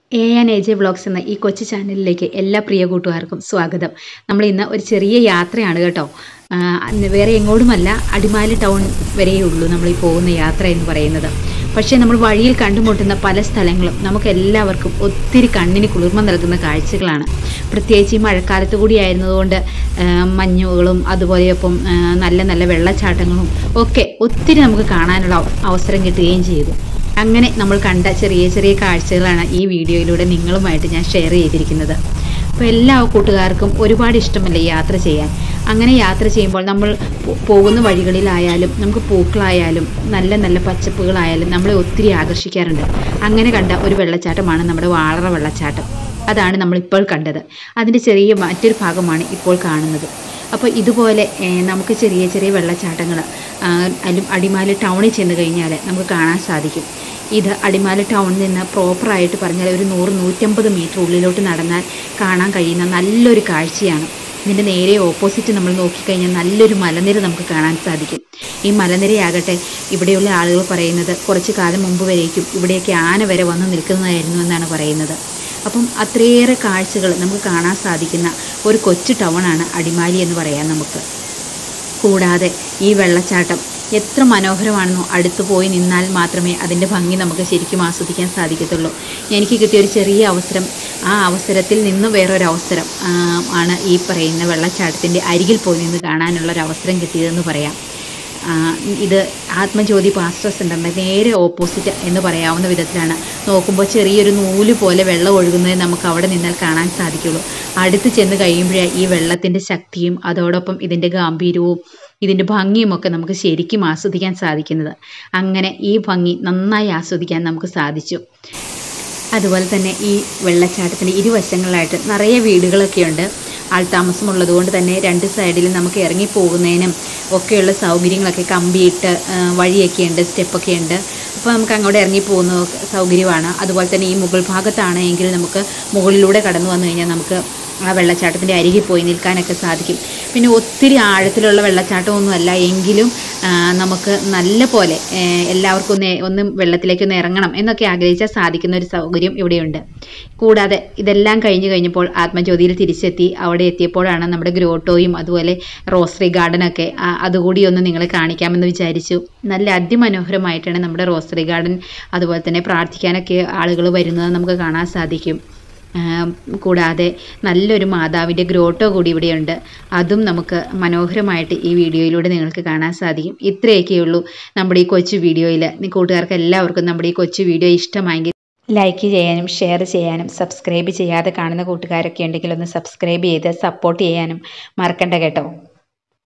A ആൻ A J vlogs എന്ന ഈ കൊച്ചു ചാനലിലേക്ക് എല്ലാ പ്രിയ കൂട്ടുകാർക്കും സ്വാഗതം നമ്മൾ ഇന്ന് ഒരു ചെറിയ യാത്രയാണ് കേട്ടോ ആ, അന്ന് വേറെ എങ്ങോട്ടുമല്ല അടിമാലി ടൗൺ വരെയേ ഉള്ളൂ നമ്മൾ ഈ പോകുന്ന യാത്ര എന്ന് പറയുന്നത് പക്ഷേ നമ്മൾ വഴിയിൽ കണ്ടുമുട്ടുന്ന പല സ്ഥലങ്ങളും നമുക്ക് എല്ലാവർക്കും ഒത്തിരി കണ്ണിന് കുളിർമ നൽകുന്ന കാഴ്ചകളാണ് പ്രത്യേകിച്ച് ഈ മഴക്കാലത്ത് കൂടി ആയിരുന്നതുകൊണ്ട് ആ, മഞ്ഞുകളും അതുപോലെ ഒപ്പം ആ, നല്ല നല്ല വെള്ളച്ചാട്ടങ്ങളും ഒക്കെ ഒത്തിരി നമുക്ക് കാണാനുള്ള അവ- അവസരം കിട്ടുകയും ചെയ്തു അങ്ങനെ നമ്മൾ കണ്ട ചെറിയ ചെറിയ കാഴ്ചകളാണ് ഈ വീഡിയോയിലൂടെ നിങ്ങളുമായിട്ട് ഞാൻ ഷെയർ ചെയ്തിരിക്കുന്നത് അപ്പോൾ എല്ലാ കൂട്ടുകാർക്കും ഒരുപാട് ഇഷ്ടമല്ലേ യാത്ര ചെയ്യാൻ അങ്ങനെ യാത്ര ചെയ്യുമ്പോൾ നമ്മൾ പോ- പോകുന്ന വഴികളിലായാലും നമുക്ക് പൂക്കളായാലും നല്ല നല്ല പച്ചപ്പുകളായാലും നമ്മളെ ഒത്തിരി ആകർഷിക്കാറുണ്ട് അങ്ങനെ കണ്ട ഒരു വെള്ളച്ചാട്ടമാണ് നമ്മുടെ വാളറ വെള്ളച്ചാട്ടം അതാണ് നമ്മളിപ്പോൾ കണ്ടത് അതിൻ്റെ ചെറിയ മറ്റൊരു ഭാഗമാണ് ഇപ്പോൾ കാണുന്നത് അപ്പോൾ ഇതുപോലെ ഏഹ്, നമുക്ക് ചെറിയ ചെറിയ വെള്ളച്ചാട്ടങ്ങൾ അലും അടിമാലി ടൗണിൽ ചെന്ന് കഴിഞ്ഞാൽ നമുക്ക് കാണാൻ സാധിക്കും ഇത് അടിമാലി ടൗണിൽ നിന്ന് പ്രോപ്പറായിട്ട് പറഞ്ഞാൽ ഒരു നൂറ് നൂറ്റമ്പത് മീറ്റർ ഉള്ളിലോട്ട് നടന്നാൽ കാണാൻ കഴിയുന്ന നല്ലൊരു കാഴ്ചയാണ് ഇതിൻ്റെ നേരെ ഓപ്പോസിറ്റ് നമ്മൾ നോക്കിക്കഴിഞ്ഞാൽ നല്ലൊരു മലനിര നമുക്ക് കാണാൻ സാധിക്കും ഈ മലനിരയാകട്ടെ ഇവിടെയുള്ള ആളുകൾ പറയുന്നത് കുറച്ച് കാലം മുമ്പ് വരേക്കും ഇവിടെയൊക്കെ ആന വരെ വന്ന് നിൽക്കുന്നതായിരുന്നു എന്നാണ് പറയുന്നത് അപ്പം അത്രയേറെ കാഴ്ചകൾ നമുക്ക് കാണാൻ സാധിക്കുന്ന ഒരു കൊച്ചു ടൗണാണ് അടിമാലി എന്ന് പറയാം നമുക്ക് കൂടാതെ ഈ വെള്ളച്ചാട്ടം എത്ര മനോഹരമാണെന്നോ അടുത്ത് പോയി നിന്നാൽ മാത്രമേ അതിൻ്റെ ഭംഗി നമുക്ക് ശരിക്കും ആസ്വദിക്കാൻ സാധിക്കത്തുള്ളൂ എനിക്ക് കിട്ടിയ ഒരു ചെറിയ അവസരം ആ അവസരത്തിൽ നിന്ന് വേറൊരു അവസരം ആ, ആണ് ഈ പറയുന്ന വെള്ളച്ചാട്ടത്തിൻ്റെ അരികിൽ പോയി നിന്ന് കാണാനുള്ള ഒരു അവസരം കിട്ടിയതെന്ന് പറയാം ആ, ഇത് ആത്മജ്യോതി പാസ്റ്റർ സെൻ്ററിൻ്റെ നേരെ ഓപ്പോസിറ്റ് എന്ന് പറയാവുന്ന വിധത്തിലാണ് നോക്കുമ്പോൾ ചെറിയൊരു നൂല് പോലെ വെള്ളം ഒഴുകുന്നത് നമുക്ക് അവിടെ നിന്നാൽ കാണാൻ സാധിക്കുള്ളൂ അടുത്ത് ചെന്ന് കഴിയുമ്പോഴേ ഈ വെള്ളത്തിൻ്റെ ശക്തിയും അതോടൊപ്പം ഇതിൻ്റെ ഗാംഭീര്യവും ഇതിൻ്റെ ഭംഗിയും ഒക്കെ നമുക്ക് ശരിക്കും ആസ്വദിക്കാൻ സാധിക്കുന്നത് അങ്ങനെ ഈ ഭംഗി നന്നായി ആസ്വദിക്കാൻ നമുക്ക് സാധിച്ചു അതുപോലെ തന്നെ ഈ വെള്ളച്ചാട്ടത്തിൻ്റെ ഇരുവശങ്ങളിലായിട്ട് നിറയെ വീടുകളൊക്കെയുണ്ട് ആൾതാമസമുള്ളത് കൊണ്ട് തന്നെ രണ്ട് സൈഡിലും നമുക്ക് ഇറങ്ങി പോകുന്നതിനും ഒക്കെയുള്ള സൗകര്യങ്ങളൊക്കെ കമ്പിയിട്ട് ആ, വഴിയൊക്കെ ഉണ്ട് സ്റ്റെപ്പൊക്കെ ഉണ്ട് അപ്പോൾ നമുക്ക് അങ്ങോട്ട് ഇറങ്ങി പോകുന്ന സൗകര്യമാണ് അതുപോലെ തന്നെ ഈ മുകൾ ഭാഗത്താണ് എങ്കിൽ നമുക്ക് മുകളിലൂടെ കടന്നു വന്നു കഴിഞ്ഞാൽ നമുക്ക് ആ വെള്ളച്ചാട്ടത്തിൻ്റെ അരികിൽ പോയി നിൽക്കാനൊക്കെ സാധിക്കും പിന്നെ ഒത്തിരി ആഴത്തിലുള്ള വെള്ളച്ചാട്ടമൊന്നുമല്ല എങ്കിലും ആ, നമുക്ക് നല്ല പോലെ ഏ, എല്ലാവർക്കും ഒന്ന് ഒന്ന് വെള്ളത്തിലേക്കൊന്ന് ഇറങ്ങണം എന്നൊക്കെ ആഗ്രഹിച്ചാൽ സാധിക്കുന്ന ഒരു സൗകര്യം ഇവിടെയുണ്ട് കൂടാതെ ഇതെല്ലാം കഴിഞ്ഞ് കഴിഞ്ഞപ്പോൾ ആത്മജ്യോതിയിൽ തിരിച്ചെത്തി അവിടെ എത്തിയപ്പോഴാണ് നമ്മുടെ ഗ്രോട്ടോയും അതുപോലെ റോസറി ഗാർഡനൊക്കെ ആ, അതുകൂടി ഒന്ന് നിങ്ങളെ കാണിക്കാമെന്ന് വിചാരിച്ചു നല്ല അതിമനോഹരമായിട്ടാണ് നമ്മുടെ റോസറി ഗാർഡൻ അതുപോലെ തന്നെ പ്രാർത്ഥിക്കാനൊക്കെ ആളുകൾ വരുന്നത് നമുക്ക് കാണാൻ സാധിക്കും ആം, കൂടാതെ നല്ലൊരു മാതാവിൻ്റെ ഗ്രോട്ടോ കൂടി ഇവിടെയുണ്ട് അതും നമുക്ക് മനോഹരമായിട്ട് ഈ വീഡിയോയിലൂടെ നിങ്ങൾക്ക് കാണാൻ സാധിക്കും ഇത്രയൊക്കെയുള്ളൂ നമ്മുടെ ഈ കൊച്ചു വീഡിയോയിൽ കൂട്ടുകാർക്ക് എല്ലാവർക്കും നമ്മുടെ ഈ കൊച്ചു വീഡിയോ ഇഷ്ടമായെങ്കിൽ ലൈക്ക് ചെയ്യാനും ഷെയർ ചെയ്യാനും സബ്സ്ക്രൈബ് ചെയ്യാതെ കാണുന്ന കൂട്ടുകാരൊക്കെ ഉണ്ടെങ്കിൽ ഒന്ന് സബ്സ്ക്രൈബ് ചെയ്ത് സപ്പോർട്ട് ചെയ്യാനും മറക്കണ്ട കേട്ടോ